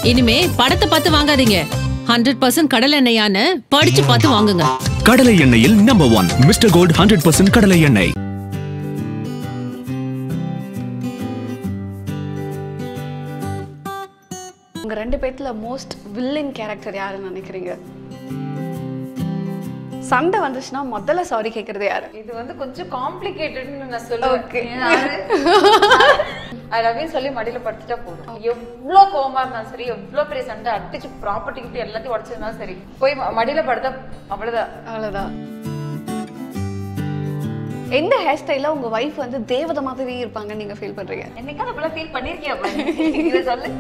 இனிமே படத்தை பார்த்து வாங்காதீங்க ஹண்ட்ரட் பர்சன்ட் கடல் எண்ணெயான்னு படிச்சு பார்த்து வாங்குங்க கடலை எண்ணெயில் number one mister gold hundred percent கடலை எண்ணெய் உங்க ரெண்டு பேத்துல மோஸ்ட் வில்லன் கேரக்டர் யாருன்னு நினைக்கிறீங்க சண்டை வந்துச்சுன்னா முதல்ல சாரி கேக்குறது யாரு இது வந்து கொஞ்சம் காம்ப்ளிகேட்டட்னு நான் சொல்லுவேன் Okay. ஐ லவ் சொல்லி மடியில படுத்துட்டா போதும் எவ்வளோ கோவமா இருந்தாலும் சரி எவ்வளோ பெரிய சண்டை அடிச்சு ப்ராப்பர்ட்டி கிட்ட எல்லாத்தையும் உடச்சிருந்தாலும் சரி போய் ம- மடியில படுத்தா அவ்வளவுதான் அவ்வளவுதான் எந்த ஹேர் ஸ்டைல உங்க வைஃப் வந்து தேவதை மாதிரி இருப்பாங்கன்னு நீங்க ஃபீல் பண்றீங்க என்னைக்காவது அப்படிலாம் ஃபீல் பண்ணிருக்கியா இதை சொல்லு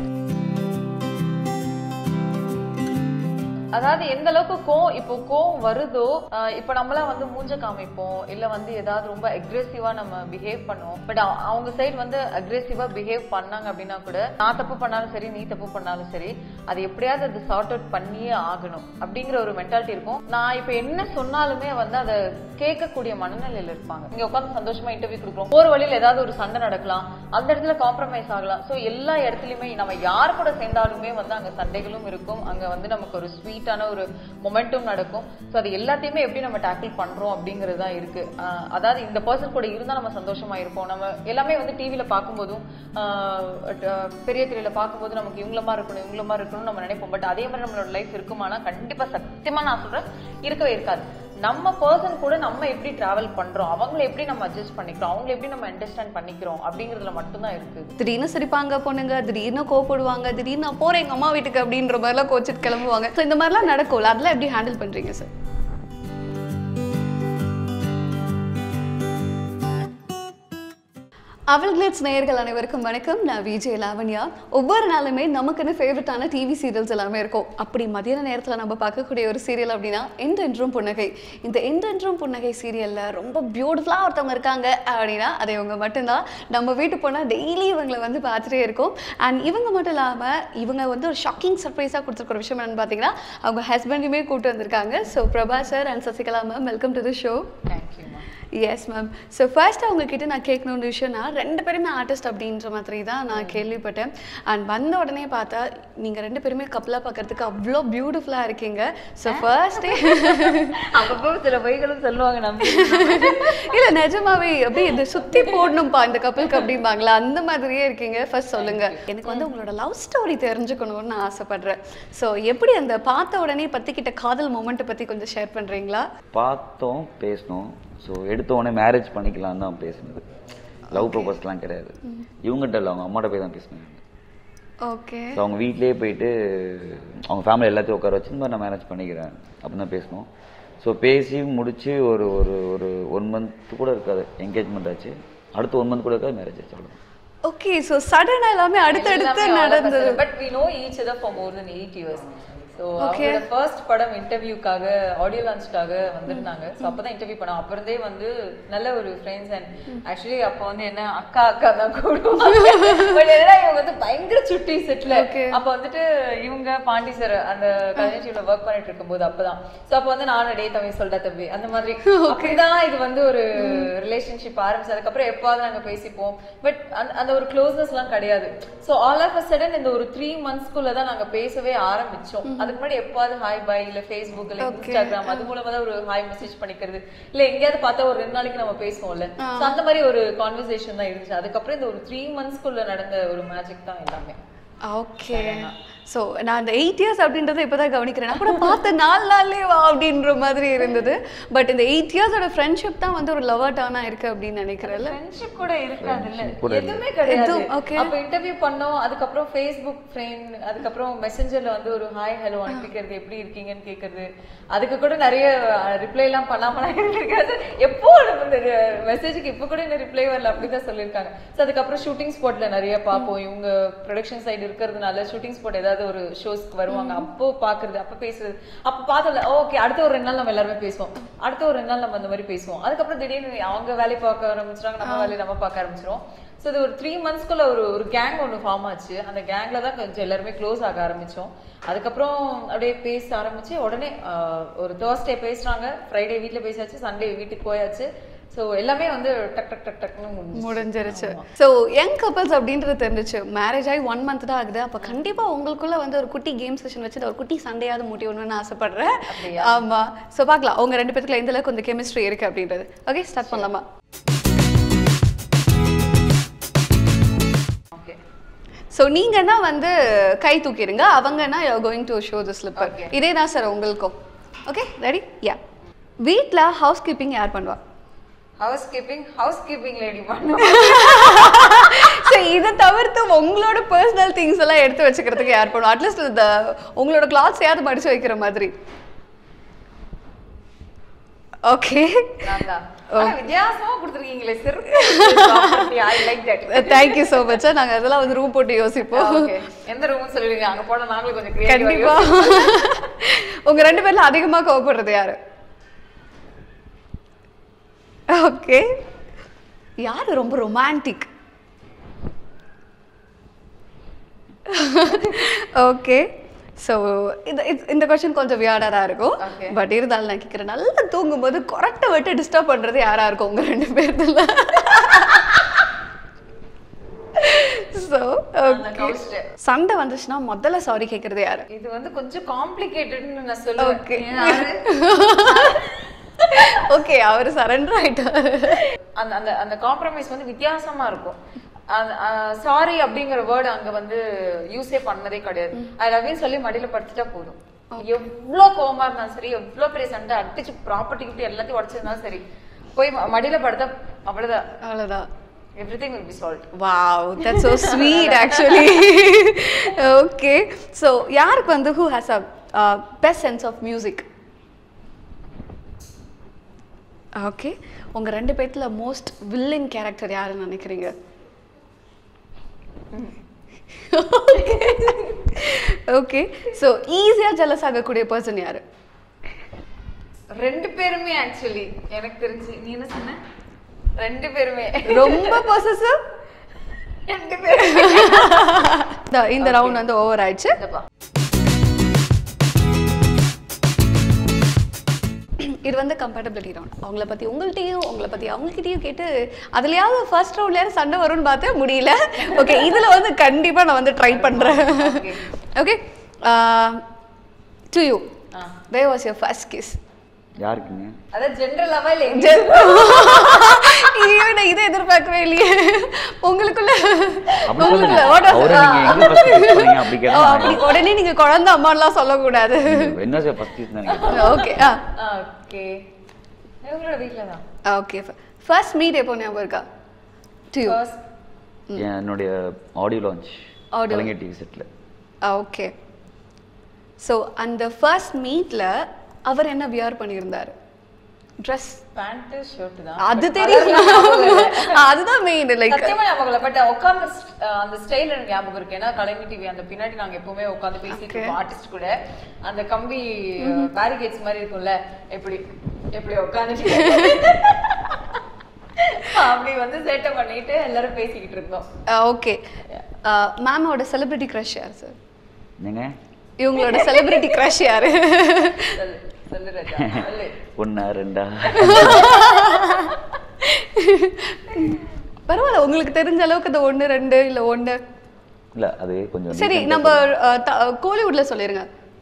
அதாவது எந்த அளவுக்கு கோவம் இப்போ கோவம் வருதோ ஆஹ் இப்போ நம்மளாம் வந்து மூஞ்ச காமிப்போம் இல்ல வந்து ஏதாவது ரொம்ப அக்ரெசிவா நம்ம பிஹேவ் பண்ணுவோம் பட் அவங்க சைடு வந்து அக்ரெசிவா பிஹேவ் பண்ணாங்க அப்படின்னா கூட நான் தப்பு பண்ணாலும் சரி நீ தப்பு பண்ணாலும் சரி அது எப்படியாவது அது சார்ட் அவுட் பண்ணியே ஆகணும் அப்படிங்கிற ஒரு மென்டாலிட்டி இருக்கும் நான் இப்போ என்ன சொன்னாலுமே வந்து அதை கேட்கக்கூடிய மனநிலையில இருப்பாங்க இங்க உட்காந்து சந்தோஷமா இன்டர்வியூ கொடுக்குறோம் ஒரு வழியில ஏதாவது ஒரு சண்டை நடக்கலாம் அந்த இடத்துல காம்ப்ரமைஸ் ஆகலாம் சோ எல்லா இடத்துலயுமே நம்ம யார் கூட சேர்ந்தாலுமே வந்து அங்க சண்டைகளும் இருக்கும் அங்க வந்து நமக்கு ஒரு ஸ்வீட்டான ஒரு மொமெண்ட்டும் நடக்கும் சோ அது எல்லாத்தையுமே எப்படி நம்ம டேக்கிள் பண்றோம் அப்படிங்கிறது தான் இருக்கு ஆஹ் அதாவது இந்த பர்சன் கூட இருந்தா நம்ம சந்தோஷமா இருப்போம் நம்ம எல்லாமே வந்து டிவில பார்க்கும்போதும் ஆஹ் அஹ் பெரிய திரையில பார்க்கும்போது நமக்கு இவங்களமா இருக்கணும் இவங்களமா இருக்கணும்னு நம்ம நினைப்போம் பட் அதே மாதிரி நம்மளோட லைஃப் இருக்குமானா கண்டிப்பா சத்தியமா நான் சொல்றேன் இருக்கவே இருக்காது நம்ம பர்சன் கூட நம்ம எப்படி டிராவல் பண்றோம் அவங்கள எப்படி நம்ம அட்ஜஸ்ட் பண்ணிக்கிறோம் அவங்கள எப்படி நம்ம அண்டர்ஸ்டாண்ட் பண்ணிக்கிறோம் அப்படிங்கறதுல மட்டும்தான் இருக்கு திடீர்னு சிரிப்பாங்க பொண்ணுங்க திடீர்னு கோப்படுவாங்க திடீர்னு நான் போறேன் எங்க அம்மா வீட்டுக்கு அப்படின்ற மாதிரிலாம் கோச்சிட்டு கிளம்புவாங்க ஸோ இந்த மாதிரிலாம் நடக்கும்ல அதெல்லாம் எப்படி ஹேண்டில் பண்றீங்க சார் அவள் கிளிட்ஸ் நேயர்கள் அனைவருக்கும் வணக்கம் நான் விஜய் லாவண்யா ஒவ்வொரு நாளுமே நமக்குன்னு ஃபேவரட்டான டிவி சீரியல்ஸ் எல்லாமே இருக்கும் அப்படி மதியான நேரத்தில் நம்ம பார்க்கக்கூடிய ஒரு சீரியல் அப்படின்னா என்றென்றும் புன்னகை இந்த என்றென்றும் புன்னகை சீரியலில் ரொம்ப பியூட்டிஃபுல்லாக ஒருத்தவங்க இருக்காங்க அப்படின்னா அது இவங்க மட்டும்தான் நம்ம வீட்டு போனால் டெய்லி இவங்களை வந்து பார்த்துட்டே இருக்கோம் அண்ட் இவங்க மட்டும் இல்லாமல் இவங்க வந்து ஒரு ஷாக்கிங் சர்ப்ரைஸாக கொடுத்துருக்க விஷயம் என்னன்னு பார்த்தீங்கன்னா அவங்க ஹஸ்பண்டையுமே கூப்பிட்டு வந்திருக்காங்க so Prabha sir and Sasikala ma'am welcome to the show thank you yes ma'am so first அவங்க கிட்ட நான் கேட்கணுன்ற விஷயம்னா ரெண்டு பேருமே ஆர்டிஸ்ட் அப்படின்ற மாதிரி தான் நான் கேள்விப்பட்டேன் அண்ட் வந்த உடனே பார்த்தா நீங்கள் ரெண்டு பேருமே கப்பலாக பார்க்கறதுக்கு அவ்வளோ பியூட்டிஃபுல்லாக இருக்கீங்க ஸோ ஃபர்ஸ்டே அப்பப்போ சில பொய்களும் சொல்லுவாங்க நம்ம இல்லை நிஜமாவே அப்படியே இந்த சுற்றி போடணும்ப்பா இந்த கப்பலுக்கு அப்படிம்பாங்களா அந்த மாதிரியே இருக்கீங்க ஃபர்ஸ்ட் சொல்லுங்க எனக்கு வந்து உங்களோட லவ் ஸ்டோரி தெரிஞ்சுக்கணும்னு நான் ஆசைப்படுறேன் ஸோ எப்படி அந்த பார்த்த உடனே பற்றிக்கிட்ட காதல் மூமெண்ட்டை பற்றி கொஞ்சம் ஷேர் பண்ணுறீங்களா பார்த்தோம் பேசினோம் ஸோ எடுத்த உடனே மேரேஜ் பண்ணிக்கலாம் தான் பேசினது லவ் ப்ரொபோஸ்லாம் கிடையாது இவங்ககிட்ட இல்லை அவங்க அம்மாட்ட போய் தான் பேசினாங்க ஓகே ஸோ அவங்க வீட்லேயே போயிட்டு அவங்க ஃபேமிலி எல்லாத்தையும் உட்கார வச்சு இந்த மாதிரி நான் மேரேஜ் பண்ணிக்கிறேன் அப்படின்னு தான் பேசினோம் ஸோ பேசி முடிச்சு ஒரு ஒரு ஒரு ஒன் மந்த் கூட இருக்காது என்கேஜ்மெண்ட் ஆச்சு அடுத்து ஒன் மந்த் கூட இருக்காது மேரேஜ் ஆச்சு அவ்வளோதான் ஓகே ஸோ சடனாக எல்லாமே அடுத்தடுத்து நடந்தது but we know each other for more than eight years so அவங்களோட ஃபர்ஸ்ட் படம் இன்டர்வியூக்காக ஆடியோ லான்ச்காக வந்திருந்தாங்க ஸோ அப்பதான் இன்டர்வியூ பண்ணோம் அப்ப இருந்தே வந்து நல்ல ஒரு ஃப்ரெண்ட்ஸ் அண்ட் ஆக்சுவலி அப்போ வந்து என்ன அக்கா அக்கா தான் கூடுவாங்க பட் என்னன்னா இவங்க வந்து பயங்கர சுட்டி செட்ல அப்ப வந்துட்டு இவங்க பாண்டி சார் அந்த கல்யாண ஒர்க் பண்ணிட்டு இருக்கும்போது அப்பதான் ஸோ அப்போ வந்து நானும் டே தம்பி சொல்லிட்ட தம்பி அந்த மாதிரி அப்படிதான் இது வந்து ஒரு ரிலேஷன்ஷிப் ஆரம்பிச்சு அதுக்கப்புறம் எப்பாவது நாங்க பேசிப்போம் பட் அந்த ஒரு க்ளோஸ்னஸ் எல்லாம் கிடையாது so all of a sudden இந்த ஒரு த்ரீ மந்த்ஸ்க்குள்ள தான் நாங்க பேசவே ஆரம்பிச்சோம் அதுக்கு முன்னாடி எப்பாவது ஹாய் பை இல்ல ஃபேஸ்புக் இல்ல இன்ஸ்டாகிராம் அது மூலமா தான் ஒரு ஹாய் மெசேஜ் பண்ணிக்கிறது இல்ல எங்கேயாவது பார்த்தா ஒரு ரெண்டு நாளைக்கு நம்ம பேசுவோம்ல ஸோ அந்த மாதிரி ஒரு கான்வர்சேஷன் தான் இருந்துச்சு அதுக்கப்புறம் இந்த ஒரு த்ரீ மந்த்ஸ்க்குள்ள நடந்த ஒரு மேஜிக் தான் எல்லாமே ஓகே ஸோ நான் அந்த எயிட் இயர்ஸ் அப்படின்றத இப்போ தான் கவனிக்கிறேன் நான் கூட பார்த்த நாலு நாள்லேயே வா அப்படின்ற மாதிரி இருந்தது பட் இந்த எயிட் இயர்ஸோட ஃப்ரெண்ட்ஷிப் தான் வந்து ஒரு லவர் டர்ன் ஆயிருக்கு அப்படின்னு நினைக்கிறேன்ல ஃப்ரெண்ட்ஷிப் கூட இருக்காது இல்ல கூட எதுவுமே கிடையாது எதுவும், okay. அப்ப இன்டர்வியூ பண்ணோம் அதுக்கப்புறம் ஃபேஸ்புக் ஃப்ரெண்ட் அதுக்கப்புறம் மெசஞ்சர்ல வந்து ஒரு ஹாய் ஹலோ அனுப்பிக்கிறது எப்படி இருக்கீங்கன்னு கேக்குறது அதுக்கு கூட நிறைய ரிப்ளை எல்லாம் பண்ணாமலாம் இருந்திருக்காது எப்போ இந்த மெசேஜுக்கு இப்போ கூட இந்த ரிப்ளை வரல அப்படிதான் சொல்லியிருக்காங்க ஸோ அதுக்கப்புறம் ஷூட்டிங் ஸ்பாட்ல நிறைய பார்ப்போம் இவங்க ப்ரொடக்ஷன் சைடு இருக்கிறதுனால ஷூட்டிங் ஸ்பாட் ஏதாவது ஒரு ஷோஸ்க்கு வருவாங்க அப்போ பாக்குறது அப்போ பேசுறது அப்போ பார்த்தோம்ல ஓகே அடுத்த ஒரு ரெண்டு நாள் நம்ம எல்லாருமே பேசுவோம் அடுத்த ஒரு ரெண்டு நாள் நம்ம அந்த மாதிரி பேசுவோம் அதுக்கப்புறம் திடீர்னு அவங்க வேலையை பார்க்க ஆரம்பிச்சிட்டாங்க நம்ம வேலையை நம்ம பார்க்க ஆரம்பிச்சிரும் ஸோ இது ஒரு த்ரீ மந்த்ஸ்க்குள்ள ஒரு ஒரு கேங் ஒன்று ஃபார்ம் ஆச்சு அந்த கேங்ல தான் கொஞ்சம் எல்லாருமே க்ளோஸ் ஆக ஆரம்பிச்சோம் அதுக்கப்புறம் அப்படியே பேச ஆரம்பிச்சு உடனே ஆஹ், ஒரு தேர்ஸ்டே பேசுறாங்க ஃப்ரைடே வீட்டில் பேசியாச்சு சண்டே வீட்டுக்கு போயாச்சு ஸோ எல்லாமே வந்து டக் டக் டக் டக்னு முடிஞ்சிச்சு. முடிஞ்சிருச்சு ஸோ யங் கப்பல்ஸ் அப்படின்றது தெரிஞ்சிச்சு மேரேஜ் ஆகி ஒன் மந்த் தான் ஆகுது அப்போ கண்டிப்பா உங்களுக்குள்ள வந்து ஒரு குட்டி கேம் செஷன் வச்சு ஒரு குட்டி சண்டையாவது மூட்டி ஒன்றுன்னு ஆசைப்படுறேன் அப்படியா? ஆமா ஸோ பார்க்கலாம் உங்க ரெண்டு பேத்துக்குள்ள எந்த அளவுக்கு கொஞ்சம் கெமிஸ்ட்ரி இருக்கு அப்படின்றது ஓகே ஸ்டார்ட் பண்ணலாமா ஓகே ஸோ நீங்கன்னா வந்து கை தூக்கிடுங்க அவங்கன்னா going to show the slipper Okay. இதே தான் சார் உங்களுக்கும் ஓகே ரெடி யா வீட்டில் ஹவுஸ் கீப்பிங் யார் பண்ணுவா housekeeping housekeeping lady பண்ணும் ஸோ இதை தவிர்த்து உங்களோட பர்சனல் திங்ஸ் எல்லாம் எடுத்து வச்சுக்கிறதுக்கு யார் பண்ணுவா அட்லீஸ்ட் இந்த உங்களோட கிளாத்ஸ் யாவது மடிச்சு வைக்கிற மாதிரி ஓகே நான் தான் ஆனா வித்தியாசமா கொடுத்துருக்கீங்களே சிறப்பு I like that thank you so much நாங்கள் அதெல்லாம் வந்து ரூம் போட்டு யோசிப்போம் ஓகே எந்த ரூம்னு சொல்லுவீங்க அங்க போனா நாங்களும் கொஞ்சம் creative ஆ கண்டிப்பா உங்க ரெண்டு பேர்ல அதிகமா கோவப்படுறது யாரு ஓகே யாரு ரொம்ப ரொமான்டிக் ஓகே ஸோ இந்த இது- இந்த கொஸ்டின் கொஞ்சம் வியாடாக தான் இருக்கும் Okay. பட் இருந்தாலும் நான் கேட்குறேன் நல்லா தூங்கும்போது கொரட்டை விட்டு டிஸ்டர்ப் பண்ணுறது யாரா இருக்கும் உங்க ரெண்டு பேர்ல ஸோ அந்த ஓகே coast. சண்டை வந்துச்சுன்னா முதல்ல சாரி கேட்குறது யாரு இது வந்து கொஞ்சம் காம்ப்ளிகேட்டட்னு நான் சொல்லுவேன் Okay. யாரு? ஓகே அவர் சரண்டர் ஆயிட்டாரு அந்த அந்த அந்த காம்ப்ரமைஸ் வந்து வித்தியாசமா இருக்கும் சாரி அப்படிங்கிற வேர்டு அங்க வந்து யூஸே பண்ணதே கிடையாது ஐ லவ்னு சொல்லி மடியில படுத்துட்டா போதும் எவ்வளோ கோவமா இருந்தாலும் சரி எவ்வளோ பெரிய சண்டை அடிச்சு ப்ராப்பர்ட்டி கிட்ட எல்லாத்தையும் உடச்சிருந்தாலும் சரி போய் ம- மடியில படுத்தா அவ்வளவுதான் அவ்வளோதான் everything will be solve wow that's so sweet actually okay so யாருக்கு வந்து who has a best sense of music okay உங்க ரெண்டு பேத்துல மோஸ்ட் வில்லன் கேரக்டர் யாருன்னு நினைக்கிறீங்க ஓகே ஸோ ஈஸியாக ஜெலஸ் ஆகக்கூடிய பர்சன் யாரு ரெண்டு பேருமே ஆக்சுவலி எனக்கு தெரிஞ்சு நீ என்ன சொன்ன ரெண்டு பேருமே ரொம்ப பொசசிவ் ரெண்டு பேருமே இந்த ரவுண்ட் வந்து ஓவர் ஆயிடுச்சு இந்தப்பா. இது வந்து கம்பேட்டபிலிட்டி ரவுண்ட் அவங்கள பத்தி உங்கள்கிட்டயும் உங்களை பத்தி அவங்ககிட்டயும் கேட்டு அதுலயாவது ஃபர்ஸ்ட் ரவுண்ட்ல சண்டை வரும்னு பார்த்தா முடியல ஓகே இதுல வந்து கண்டிப்பா நான் வந்து ட்ரை பண்றேன் okay to you ah. Where was your first kiss யாருக்குங்க அதான் ஜென்ரலாவா இல்லை ஐயோ நான் இதை எதிர்பார்க்கவே இல்லையே உங்களுக்குள்ள அப்படி உங்களுக்குள்ள சொல்லுங்க. what was- அவரை நீங்க எங்க first kiss பண்ணீங்க அப்படி கேட்டா ஓ, நான் அப்படி உடனே நீங்க குழந்தை அம்மாலாம் சொல்லக்கூடாது என்ன சார் ஃபர்ஸ்ட் கிஸ் நினைக்கிறேன் ஓகே ஆ ஓகே இவங்களோட வீட்ல தான் ஓகே ஃபர்ஸ்ட் மீட் எப்போ ஞாபகம் இருக்கா டு யூ First, என்னுடைய audio launch Audio. Kalaignar TV செட்ல ஓகே ஸோ அந்த ஃபர்ஸ்ட் மீட்ல அவர் என்ன வியர் பண்ணியிருந்தாரு ட்ரெஸ் pant, shirt தான் அது But தெரியும் colour ஞாபகம் இல்ல. அதுதான் மெயின் லைக் சத்தியமா ஞாபகம் இல்ல பட் உட்கார்ந்து அந்த ஸ்டைல் எனக்கு ஞாபகம் இருக்கு ஏன்னா கலைஞர் டிவி அந்த பின்னாடி நாங்க எப்பவுமே உட்கார்ந்து பேசிட்டு இருப்போம் ஆர்டிஸ்ட் கூட அந்த கம்பி பேரிகேட்ஸ் மாதிரி இருக்கும்ல எப்படி எப்படி உட்காந்துட்டு அப்படி வந்து சேட்டை பண்ணிட்டு எல்லாரும் பேசிக்கிட்டு இருந்தோம் ஓகே மேமோட செலிபிரிட்டி க்ரஷ் யார் சார் என்னங்க இவங்களோட செலிபிரிட்டி க்ரஷ் யாரு சொல்லு சொல்லு ராஜா சொல்லு ஒண்ணா ரெண்டா பரவாயில்ல உங்களுக்கு தெரிஞ்ச அளவுக்கு அந்த ஒன்று ரெண்டு இல்லை ஒன்று இல்ல அது கொஞ்சம் சரி decent ஆ நம்ம சொல்லுங்க. அஹ், த- கோலிவுட்ல சொல்லிருங்க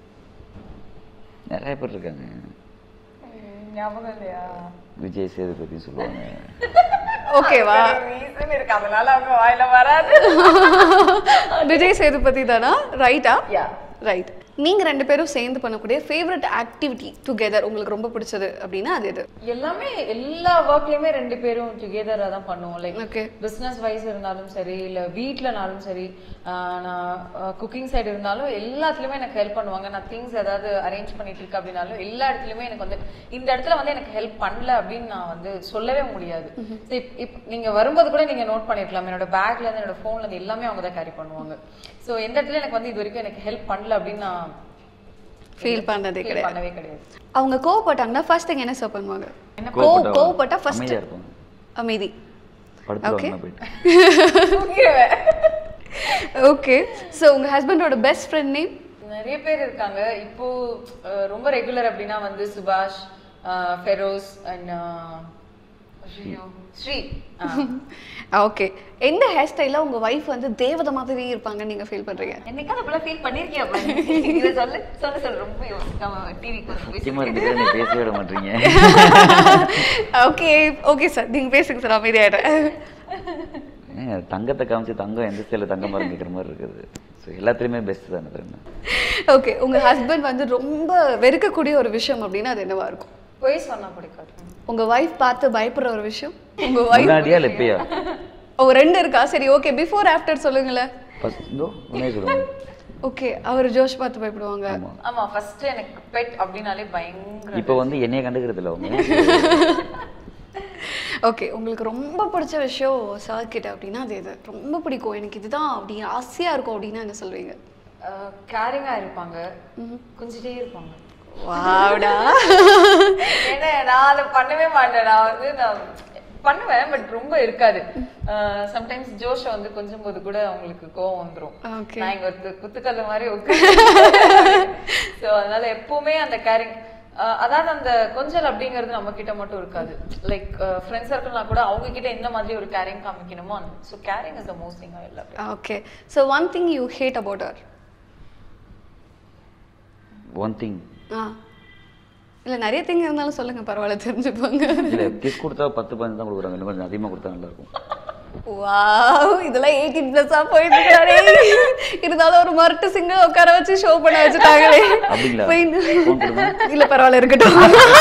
நிறைய பேர் இருக்காங்க ஞாபகம் இல்லையா விஜய் சேதுபதி சொல்லுவாங்க ஓகேவா ரீசன் இருக்கு அதனால அவங்க வாயில வராது விஜய் சேதுபதி தானா ரைட்டா யா ரைட் நீங்க ரெண்டு பேரும் சேர்ந்து பண்ணக்கூடிய ஃபேவரட் ஆக்டிவிட்டி டுகெதர் உங்களுக்கு ரொம்ப பிடிச்சது அப்படின்னா அது எது எல்லாமே எல்லா ஒர்க்லயுமே ரெண்டு பேரும் டுகெதரா தான் பண்ணுவோம் லைக் ஓகே பிஸ்னஸ் வைஸ் இருந்தாலும் சரி இல்ல வீட்லனாலும் சரி ஆஹ் நான் குக்கிங் சைடு இருந்தாலும் எல்லாத்துலயுமே எனக்கு ஹெல்ப் பண்ணுவாங்க நான் திங்ஸ் ஏதாவது அரேஞ்ச் பண்ணிட்டு இருக்கேன் அப்படின்னாலும் எல்லா இடத்துலயுமே எனக்கு வந்து இந்த இடத்துல வந்து எனக்கு ஹெல்ப் பண்ணல அப்படின்னு நான் வந்து சொல்லவே முடியாது So, இப் இப் நீங்க வரும்போது கூட நீங்க நோட் பண்ணிருக்கலாம் என்னோட பேக்ல இருந்து என்னோட போன்ல இருந்து எல்லாமே அவங்க தான் கேரி பண்ணுவாங்க சோ எந்த இடத்துல எனக்கு வந்து இது வரைக்கும் எனக்கு ஹெல்ப் பண்ணல அப்படின்னு நான் ஃபீல் பண்ணதே feel கிடையாது பண்ணவே கிடையாது அவங்க கோவப்பட்டாங்கன்னா ஃபர்ஸ்ட் திங் என்ன சர்வ் பண்ணுவாங்க கோ கோவப்பட்டா- கோவப்பட்டா ஃபர்ஸ்ட் அமைதியா இருப்பாங்க அமைதி படுத்துருவாங்க நான் போயிட்டு ஓகே ஸோ உங்க ஹஸ்பண்டோட பெஸ்ட் ஃப்ரெண்ட் நேம் நிறைய பேர் இருக்காங்க இப்போ அஹ், ரொம்ப ரெகுலர் அப்படின்னா வந்து சுபாஷ் அஹ், ஃபெரோஸ் அண்ட் ஐயோ. ஸ்ரீ ஆ. ஓகே எந்த ஹேர் ஸ்டைல உங்க வைஃப் வந்து தேவதை மாதிரி இருப்பாங்கன்னு நீங்க ஃபீல் பண்றீங்க என்னைக்காவது அப்படிலாம் ஃபீல் பண்ணிருக்கியா பாரு? இதை சொல்லு சொல்ல சொல்லு ரொம்ப யோசிக்காம டிவிக்கு வந்து முக்கியமாக பேசி இருந்துட்டு நீ பேசவே விட மாட்டீங்க ஓகே ஓகே சார் நீங்க பேசுங்க சார் அமைதியாயிடுறேன் ஏங்க, தங்கத்தை காமிச்சு தங்கம் எந்த ஸ்டைலில் தங்கமாக கேட்குற மாதிரி இருக்குது ஸோ எல்லாத்துலேயுமே பெஸ்ட் தானே அது என்ன ஓகே உங்க ஹஸ்பண்ட் வந்து ரொம்ப வெறுக்கக்கூடிய ஒரு விஷயம் அப்படின்னா அது என்னவா இருக்கும் பொய் சொன்னா பிடிக்காது உங்க வைஃப் பார்த்து பயப்படுற ஒரு விஷயம் உங்க வைஃப் முன்னாடியா இல்லை இப்பயா ஓ ரெண்டு இருக்கா சரி ஓகே பிஃபோர் ஆஃப்டர் சொல்லுங்களேன் ஃபர்ஸ்ட் இதோ உண்மையை சொல்லுங்க ஓகே அவர் ஜோஷ் பார்த்து பயப்படுவாங்க ஆமாம் ஆமா ஃபர்ஸ்ட் எனக்கு பெட் அப்படின்னாலே பயங்கர இப்போ வந்து என்னைய கண்டுக்கிறது இல்லை அவங்க ஓகே உங்களுக்கு ரொம்ப பிடிச்ச விஷயம் சார் கிட்ட அப்படின்னா அது இது ரொம்ப பிடிக்கும் எனக்கு இதுதான் அப்படி ஆசையா இருக்கும் அப்படின்னா என்ன சொல்வீங்க கேரிங்கா இருப்பாங்க கொஞ்சிட்டே இருப்பாங்க வாடா ஏன்னா நான் அதை பண்ணவே மாட்டேன் நான் வந்து நான் பண்ணுவேன் பட் ரொம்ப இருக்காது சம்டைம்ஸ் ஜோஷ வந்து கொஞ்சம் போது கூட அவங்களுக்கு கோவம் வந்துரும் Okay. நான் இங்க ஒரு குத்துக்கல்ல மாதிரி உட்காந்து ஸோ அதனால எப்பவுமே அந்த கேரிங் அதாவது அந்த கொஞ்சல் அப்படிங்கிறது நம்ம கிட்ட மட்டும் இருக்காது லைக் ஃப்ரெண்ட்ஸ் சர்க்கிள்னா கூட அவங்க கிட்ட என்ன மாதிரி ஒரு கேரிங் காமிக்கணுமோ so caring is the most thing I love okay so one thing you hate about அவர் ஒன் திங் ஆ இல்லை நிறைய திங் இருந்தாலும் சொல்லுங்க பரவாயில்ல தெரிஞ்சுப்பாங்க இல்லை கிஸ் கொடுத்தா பத்து பதினஞ்சு தான் கொடுக்குறாங்க இன்னும் கொஞ்சம் அதிகமாக கொடுத்தா நல்லா இருக்கும் வாவ் இதெல்லாம் எயிட்டீன் பிளஸ்ஸா போயிட்டு இருக்காரே இருந்தாலும் ஒரு மரட்டு சிங்கிள் உட்கார வச்சு ஷோ பண்ண வச்சுட்டாங்களே அப்படிங்களா? போய் phone கொடுங்க. இல்ல பரவாயில்ல இருக்கட்டும்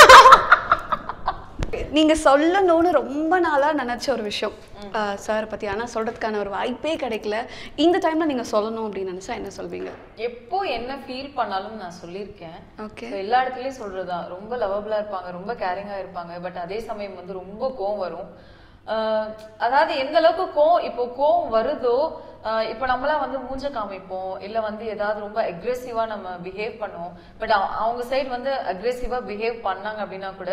நீங்க சொல்லணும்னு ரொம்ப நாளா நினைச்ச ஒரு விஷயம் சார் பத்தி ஆனா சொல்றதுக்கான ஒரு வாய்ப்பே கிடைக்கல இந்த டைம்ல நீங்க சொல்லணும் அப்படின்னு நினைச்சா என்ன சொல்வீங்க எப்போ என்ன ஃபீல் பண்ணாலும் நான் சொல்லியிருக்கேன் ஓகே So, எல்லா இடத்துலயும் சொல்றதுதான் ரொம்ப லவபிளா இருப்பாங்க ரொம்ப கேரிங்கா இருப்பாங்க பட் அதே சமயம் வந்து ரொம்ப கோவம் வரும் ஆஹ் அதாவது எந்த அளவுக்கு கோவம் இப்போ கோவம் வருதோ ஆஹ் இப்போ நம்மளாம் வந்து மூஞ்ச காமிப்போம் இல்ல வந்து ஏதாவது ரொம்ப அக்ரெசிவா நம்ம பிஹேவ் பண்ணுவோம் பட் அவங்க சைடு வந்து அக்ரெசிவா பிஹேவ் பண்ணாங்க அப்படின்னா கூட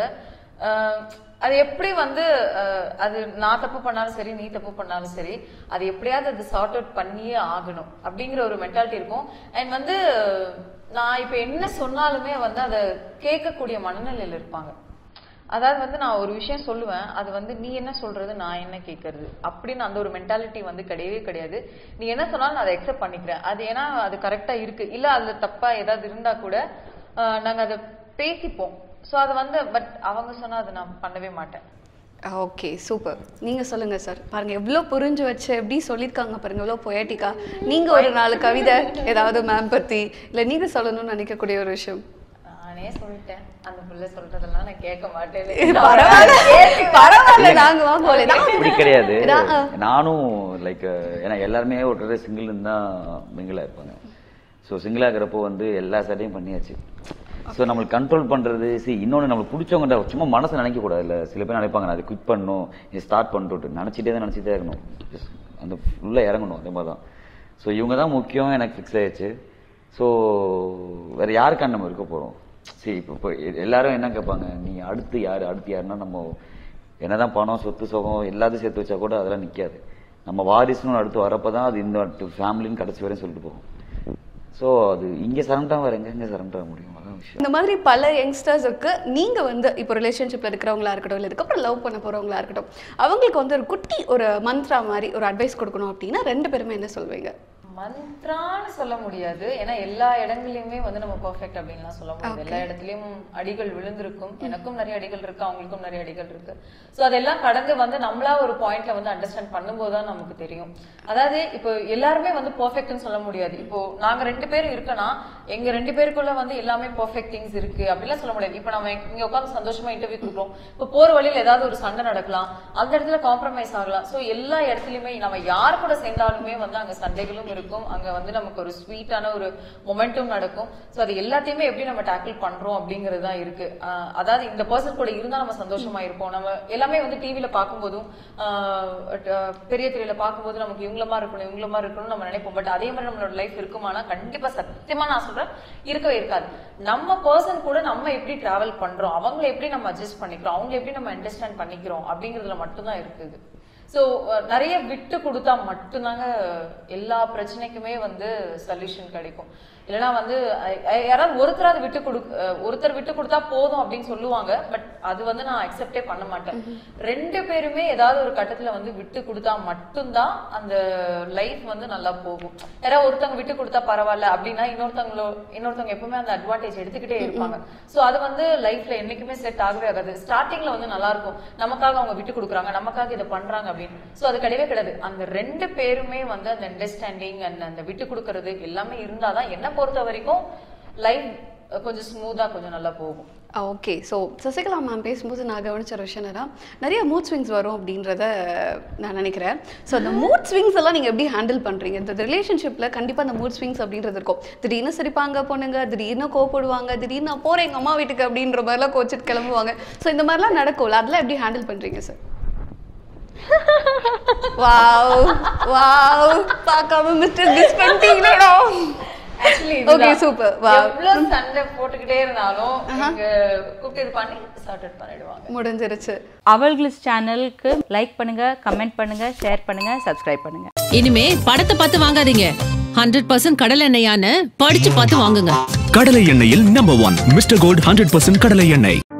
ஆஹ் அது எப்படி வந்து ஆஹ் அது நான் தப்பு பண்ணாலும் சரி நீ தப்பு பண்ணாலும் சரி அது எப்படியாவது அது சார்ட் அவுட் பண்ணியே ஆகணும் அப்படிங்கிற ஒரு மென்டாலிட்டி இருக்கும் அண்ட் வந்து நான் இப்ப என்ன சொன்னாலுமே வந்து அதை கேட்கக்கூடிய மனநிலையில இருப்பாங்க அதாவது வந்து நான் ஒரு விஷயம் சொல்லுவேன் அது வந்து நீ என்ன சொல்றது நான் என்ன கேட்கறது அப்படின்னு அந்த ஒரு மென்டாலிட்டி வந்து கிடையவே கிடையாது நீ என்ன சொன்னாலும் நான் அதை அக்செப்ட் பண்ணிக்கிறேன் அது ஏன்னா அது கரெக்டா இருக்கு இல்ல அதுல தப்பா ஏதாவது இருந்தா கூட ஆஹ் நாங்க அதை பேசிப்போம் சோ அது வந்து பட் அவங்க சொன்னா அதை நான் பண்ணவே மாட்டேன் ஓகே சூப்பர் நீங்க சொல்லுங்க சார் பாருங்க எவ்வளவு புரிஞ்சு வச்சு எப்படி சொல்லியிருக்காங்க பாருங்க எவ்வளவு பொயட்டிக்கா நீங்க ஒரு நாலு கவிதை ஏதாவது மேம் பத்தி இல்ல நீங்க சொல்லணும்னு நினைக்கக்கூடிய ஒரு விஷயம் நானே சொல்லிட்டேன் அந்த புள்ள சொல்றதெல்லாம் நான் கேட்க மாட்டேன் பரவாயில்ல பரவாயில்ல நாங்க வாங்குவோம் அப்படி கிடையாது நான், ஆ. நானும் லைக் ஏன்னா எல்லாருமே ஒரு தடவை சிங்கிள் தான் மிங்கிளாக இருப்பாங்க ஸோ சிங்கிளாக இருக்கிறப்போ வந்து எல்லா சட்டையும் பண்ணியாச்சு ஸோ நம்மளுக்கு கண்ட்ரோல் பண்ணுறது சி இன்னொன்று நம்மளுக்கு பிடிச்சவங்க சும்மா மனசை நினைக்க கூடாது இல்லை சில பேர் நினைப்பாங்க நான் அதை குவிட் பண்ணணும் இது ஸ்டார்ட் பண்ணிட்டு நினச்சிட்டே தான் நினச்சிட்டே இருக்கணும் Just அந்த ஃபுல்லாக இறங்கணும் அதே மாதிரி தான் ஸோ இவங்க தான் முக்கியம் எனக்கு ஃபிக்ஸ் ஆயிடுச்சு ஸோ வேறு யாருக்கான நம்ம இருக்க போகிறோம் சரி இப்போ இப்போ எல்லாரும் என்ன கேட்பாங்க நீ அடுத்து யார் அடுத்து யாருன்னா நம்ம என்னதான் பணம் சொத்து சுகம் எல்லாத்தையும் சேர்த்து வச்சா கூட அதெல்லாம் நிற்காது நம்ம வாரிசுன்னு அடுத்து வரப்போ தான் அது இந்த ஃபேமிலின்னு கடைசி வரையும் சொல்லிட்டு போகும் ஸோ அது இங்கே சரண்டா வேறு எங்கெங்கே சரண்டா முடியும் அதான் விஷயம் இந்த மாதிரி பல யங்ஸ்டர்ஸுக்கு நீங்க வந்து இப்போ ரிலேஷன்ஷிப்ல இருக்கிறவங்களா இருக்கட்டும் இல்லை இதுக்கப்புறம் லவ் பண்ண போறவங்களா இருக்கட்டும் அவங்களுக்கு வந்து ஒரு குட்டி ஒரு மந்த்ரா மாதிரி ஒரு அட்வைஸ் கொடுக்கணும் அப்படின்னா ரெண்டு பேருமே என்ன சொல்வீங்க மந்த்ரான்னு சொல்ல முடியாது ஏன்னா எல்லா இடங்களையுமே வந்து நம்ம பெர்ஃபெக்ட் அப்படின்லாம் சொல்ல முடியாது எல்லா இடத்துலயும் அடிகள் விழுந்திருக்கும் எனக்கும் நிறைய அடிகள் இருக்கு அவங்களுக்கும் நிறைய அடிகள் இருக்கு சோ அதெல்லாம் கடந்து வந்து நம்மளா ஒரு பாயிண்ட்ல வந்து அண்டர்ஸ்டாண்ட் பண்ணும்போது தான் நமக்கு தெரியும் அதாவது இப்போ எல்லாருமே வந்து பெர்ஃபெக்ட்னு சொல்ல முடியாது இப்போ நாங்க ரெண்டு பேரும் இருக்கனா எங்க ரெண்டு பேருக்குள்ள வந்து எல்லாமே பெர்ஃபெக்ட் திங்ஸ் இருக்கு அப்படிலாம் சொல்ல முடியாது இப்போ நம்ம இங்க உட்காந்து சந்தோஷமா இன்டர்வியூ கொடுக்குறோம் இப்போ போற வழியில ஏதாவது ஒரு சண்டை நடக்கலாம் அந்த இடத்துல காம்ப்ரமைஸ் ஆகலாம் சோ எல்லா இடத்துலயுமே நம்ம யார் கூட சேர்ந்தாலுமே வந்து அங்க சண்டைகளும் இருக்கும் அங்க வந்து நமக்கு ஒரு ஸ்வீட்டான ஒரு மொமெண்ட்டும் நடக்கும் சோ அது எல்லாத்தையுமே எப்படி நம்ம டேக்கிள் பண்றோம் அப்படிங்கிறது தான் இருக்கு ஆஹ் அதாவது இந்த பர்சன் கூட இருந்தா நம்ம சந்தோஷமா இருப்போம் நம்ம எல்லாமே வந்து டிவில பார்க்கும்போதும் ஆஹ் அஹ் பெரிய திரையில பார்க்கும்போது நமக்கு இவங்களமா இருக்கணும் இவங்களமா இருக்கணும்னு நம்ம நினைப்போம் பட் அதே மாதிரி நம்மளோட லைஃப் இருக்குமானா கண்டிப்பா சத்தியமா நான் சொல்றேன் இருக்கவே இருக்காது நம்ம பர்சன் கூட நம்ம எப்படி டிராவல் பண்றோம் அவங்கள எப்படி நம்ம அட்ஜஸ்ட் பண்ணிக்கிறோம் அவங்க எப்படி நம்ம அண்டர்ஸ்டாண்ட் பண்ணிக்கிறோம் அப்படிங்கிறதுல மட்டும்தான் இருக்குது ஸோ நிறைய விட்டு கொடுத்தா மட்டும்தாங்க எல்லா பிரச்சனைக்குமே வந்து சொல்யூஷன் கிடைக்கும் இல்லைன்னா வந்து அஹ், அஹ், யாராவது ஒருத்தராவது விட்டு கொடு அஹ், ஒருத்தர் விட்டு கொடுத்தா போதும் அப்படின்னு சொல்லுவாங்க பட் அது வந்து நான் அக்செப்டே பண்ண மாட்டேன் ரெண்டு பேருமே ஏதாவது ஒரு கட்டத்துல வந்து விட்டு கொடுத்தா மட்டும்தான் அந்த லைஃப் வந்து நல்லா போகும் யாராவது ஒருத்தவங்க விட்டு கொடுத்தா பரவாயில்ல அப்படின்னா இன்னொருத்தவங்களோ இன்னொருத்தவங்க எப்பவுமே அந்த அட்வான்டேஜ் எடுத்துக்கிட்டே இருப்பாங்க சோ அது வந்து லைஃப்ல என்னைக்குமே செட் ஆகவே ஆகாது ஸ்டார்டிங்ல வந்து நல்லா இருக்கும் நமக்காக அவங்க விட்டு கொடுக்குறாங்க நமக்காக இதை பண்றாங்க அப்படின்னு சோ அது கிடையவே கிடையாது அந்த ரெண்டு பேருமே வந்து அந்த அண்டர்ஸ்டாண்டிங் அந்த அந்த விட்டு கொடுக்கறது எல்லாமே இருந்தாதான் என்ன பொறுத்த வரைக்கும் லைஃப் கொஞ்சம் ஸ்மூத்தா கொஞ்சம் நல்லா போகும் ஓகே ஸோ சசிகலா மேம் பேசும்போது நான் கவனிச்ச ஒரு விஷயம் என்னன்னா நிறைய மூட் ஸ்விங்ஸ் வரும் அப்படின்றத நான் நினைக்கிறேன் ஸோ அந்த மூட் ஸ்விங்ஸ் எல்லாம் நீங்கள் எப்படி ஹேண்டில் பண்ணுறீங்க இந்த ரிலேஷன்ஷிப்பில் கண்டிப்பாக அந்த மூட் ஸ்விங்ஸ் அப்படின்றது இருக்கும் திடீர்னு சிரிப்பாங்க பொண்ணுங்க திடீர்னு கோப்படுவாங்க திடீர்னு நான் போகிறேன் எங்கள் அம்மா வீட்டுக்கு அப்படின்ற மாதிரிலாம் கோச்சிட்டு கிளம்புவாங்க ஸோ இந்த மாதிரிலாம் நடக்கும்ல அதெல்லாம் எப்படி ஹேண்டில் பண்ணுறீங்க சார் வாவ் வாவ் பார்க்காம மிஸ்டர் மிஸ் பண்ணிட்டீங்களோ ஆக்சுவலி Okay, super. Wow. எவ்வளவு சண்டை போட்டுக்கிட்டே இருந்தாலும் இங்க கூப்பிட்டு இது பண்ணி சார்ட் பண்ணிடுவாங்க முடிஞ்சிருச்சு அவள்கிளிஸ் சேனலுக்கு லைக் பண்ணுங்க கமெண்ட் பண்ணுங்க ஷேர் பண்ணுங்க சப்ஸ்கிரைப் பண்ணுங்க இனிமே படத்தை பார்த்து வாங்காதீங்க ஹண்ட்ரட் பர்சன்ட் கடல் எண்ணெயான்னு படிச்சு பார்த்து வாங்குங்க கடலை எண்ணெயில் number one mister gold hundred percent கடலை எண்ணெய்